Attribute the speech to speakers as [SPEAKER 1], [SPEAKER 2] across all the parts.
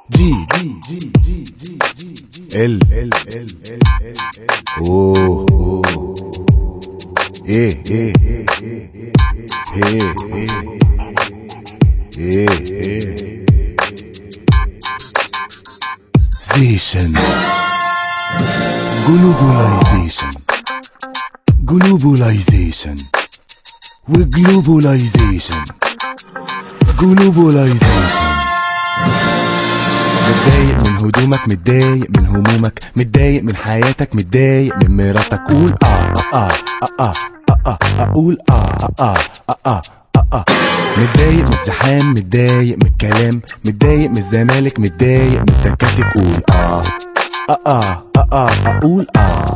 [SPEAKER 1] جي ال اوه اوه ايه ايه ايه ايه ايه زيشن جلوبولايزيشن جلوبولايزيشن وجلوبولايزيشن جلوبولايزيشن متضايق من هدومك متضايق من همومك متضايق من حياتك متضايق من مراتك قول اه اه اه اه اه اه قول اه اه اه اه اه متضايق من الزحام متضايق من الكلام متضايق من الزمالك متضايق من التكاتك قول اه اه اه اه اه قول اه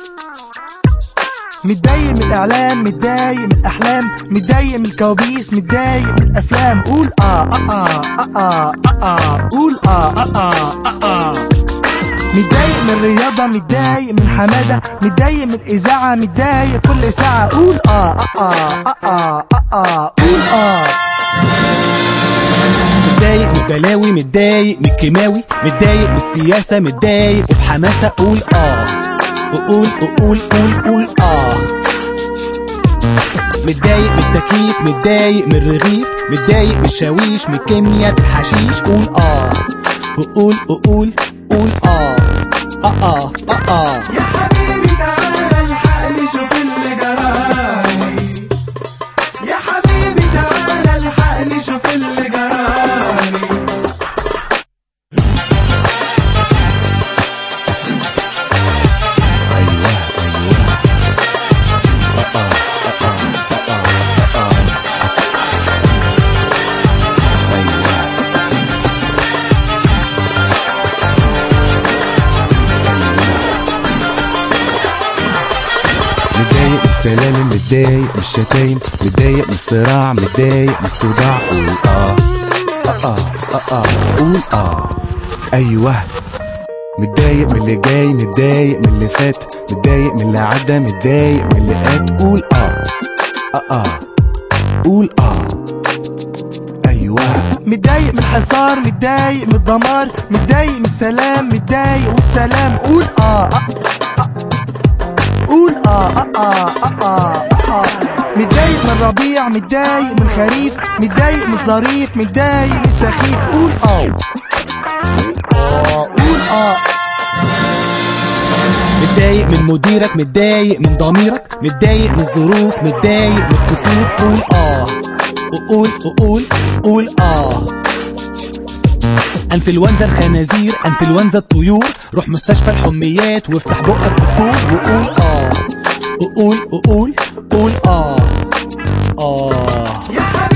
[SPEAKER 2] متضايق من الاعلام متضايق من الاحلام متضايق من الكوابيس متضايق من الافلام قول اه اه اه اه اه اه قول اه اه اه اه متضايق من الرياضة متضايق من حمادة متضايق من الإذاعة متضايق كل ساعة قول آه آه آه آه آه آه قول آه
[SPEAKER 3] متضايق من البلاوي متضايق من الكيماوي متضايق من السياسة متضايق وبحماسة قول اه وقول وقول قول قول اه متضايق من التكييف متضايق من الرغيف متضايق من الشاويش من الكيمياء في الحشيش قول اه وقول وقول قول اه اه اه اه, آه.
[SPEAKER 4] يا حبيبي تعالى الحقني شوف اللي جرالي يا حبيبي تعالى الحقني شوف اللي جرالي
[SPEAKER 1] ايوه ايوه اه اه اه اه اه ايوه متضايق من السلالم متضايق من الشتايم متضايق من الصراع متضايق من الصداع قول اه اه اه اه اه قول اه ايوه متضايق من اللي جاي متضايق من اللي فات متضايق من اللي عدى متضايق من اللي فات قول اه اه اه قول اه ايوه
[SPEAKER 2] متضايق من الحصار متضايق من الدمار متضايق من السلام متضايق والسلام قول آه, آه, آه قول آه آه آه آه آه, آه متضايق من الربيع متضايق من الخريف متضايق من الظريف متضايق من السخيف قول آه آه قول آه
[SPEAKER 3] متضايق من مديرك متضايق من ضميرك متضايق من الظروف متضايق من الكسوف قول اه وقول وقول قول اه انفلونزا الخنازير انفلونزا الطيور روح مستشفى الحميات وافتح بقك بالطول وقول اه وقول وقول قول اه اه
[SPEAKER 4] يا حبيبي